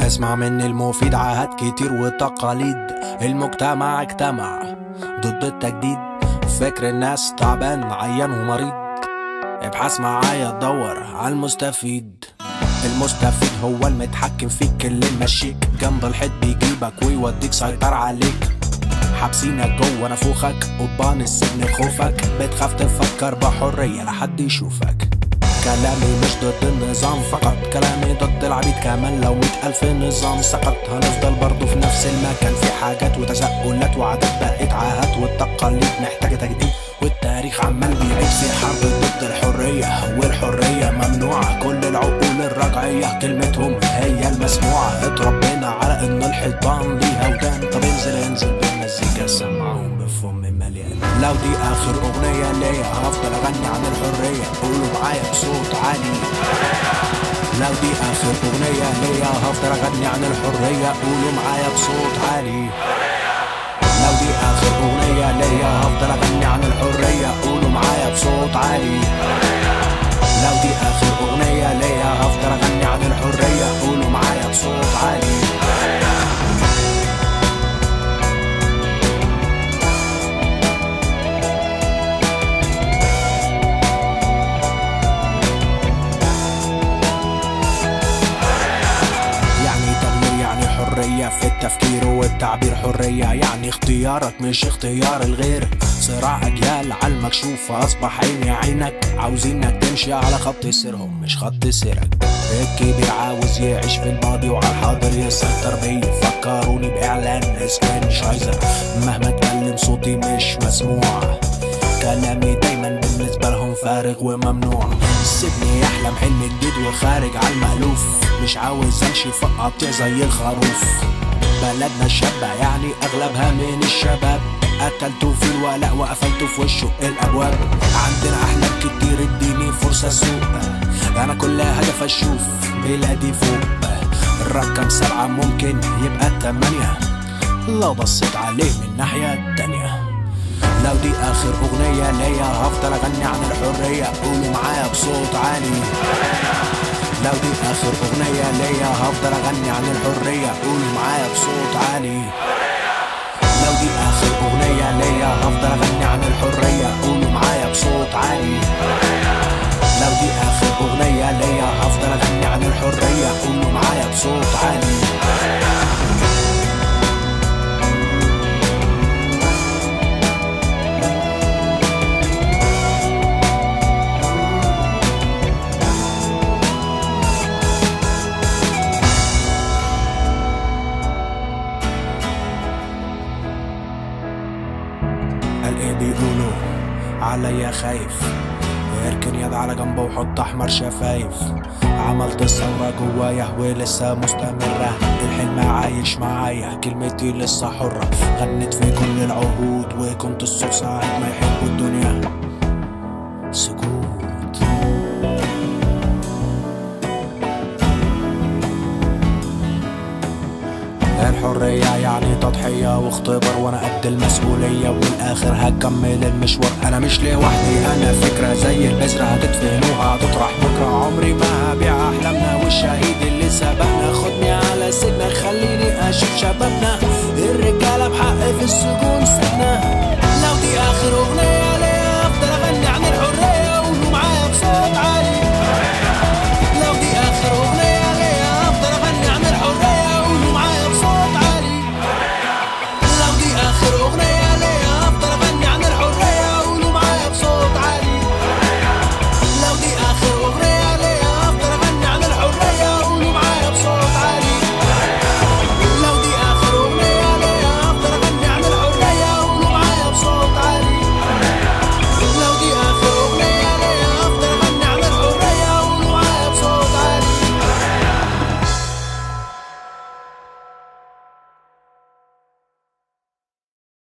اسمع مني المفيد عهد كتير وتقاليد المجتمع اجتمع ضد التجديد فكر الناس تعبان عيان ومريض ابحث معايا تدور على المستفيد المستفيد هو المتحكم فيك اللي ماشيك جنب الحيط بيجيبك ويوديك سيطر عليك حابسينك جوه نافوخك قضبان السجن خوفك بتخاف تفكر بحرية لحد يشوفك كلامي مش ضد النظام فقط كلامي ضد العبيد كمان لو مئة ألف نظام سقط هنفضل برضو في نفس المكان في حاجات وتساؤلات وعادات بقت عاهات والتقاليد محتاجة تجديد والتاريخ عمال بيعيد في حرب ضد الحرية والحرية ممنوعة كل العقول الرجعية كلمتهم هي المسموعة اتربينا على ان الحيطان ليها ودان طب انزل انزل بالمزيكا سمعهم بفم مليان لو دي اخر اغنية ليا هفضل اغني عن الحرية قولوا معايا بصوت عالي لو دي اخر اغنية ليا هفضل اغني عن الحرية قولوا معايا بصوت عالي لو دي اخر اغنية ليا هفضل اغني عن الحرية قولوا معايا بصوت عالي لو دي اخر اغنية ليا هفضل اغني عن الحرية قولوا معايا بصوت عالي يعني تغيير يعني حرية في التفكير والتعبير حرية يعني اختيارك مش اختيار الغير صراع أجيال على المكشوف أصبح عيني عينك عاوزينك تمشي على خط سيرهم مش خط سيرك الكبير عاوز يعيش في الماضي وعلى الحاضر يسيطر بيه فكروني بإعلان إسكان شايزر مهما اتكلم صوتي مش مسموع كلامي دايما بالنسبة لهم فارغ وممنوع سيبني احلم حلم جديد وخارج على المألوف مش عاوز امشي في قطيع زي الخروف بلدنا شابة يعني اغلبها من الشباب قتلتوا في الولاء وقفلتوا في وشه الابواب عندنا احلام كتير اديني فرصة اسوق انا كل هدف اشوف بلادي فوق الرقم سبعة ممكن يبقى تمانية لو بصيت عليه من الناحية التانية لو دي اخر اغنية ليا هفضل اغني عن الحرية قولوا معايا بصوت عالي لو دي اخر اغنية ليا هفضل اغني عن الحرية قولوا معايا بصوت عالي لو دي اخر اغنية ليا هفضل اغني عن الحرية قولوا معايا بصوت عالي لو دي اخر اغنية ليا هفضل اغني عن الحرية قولوا معايا بصوت عالي قال ايه بيقولوا عليا خايف اركن يد على جنبه وحط احمر شفايف عملت ثورة جوايا ولسه مستمرة الحلم عايش معايا كلمتي لسه حرة غنيت في كل العهود وكنت الصوت ساعة ما يحب الدنيا سكوت الحرية يعني تضحية واختبار وانا قد المسؤولية والاخر هكمل المشوار انا مش لوحدي انا فكرة زي البذرة هتدفنوها هتطرح بكرة عمري ما هبيع احلامنا والشهيد اللي سبقنا خدني على سجنك خليني اشوف شباب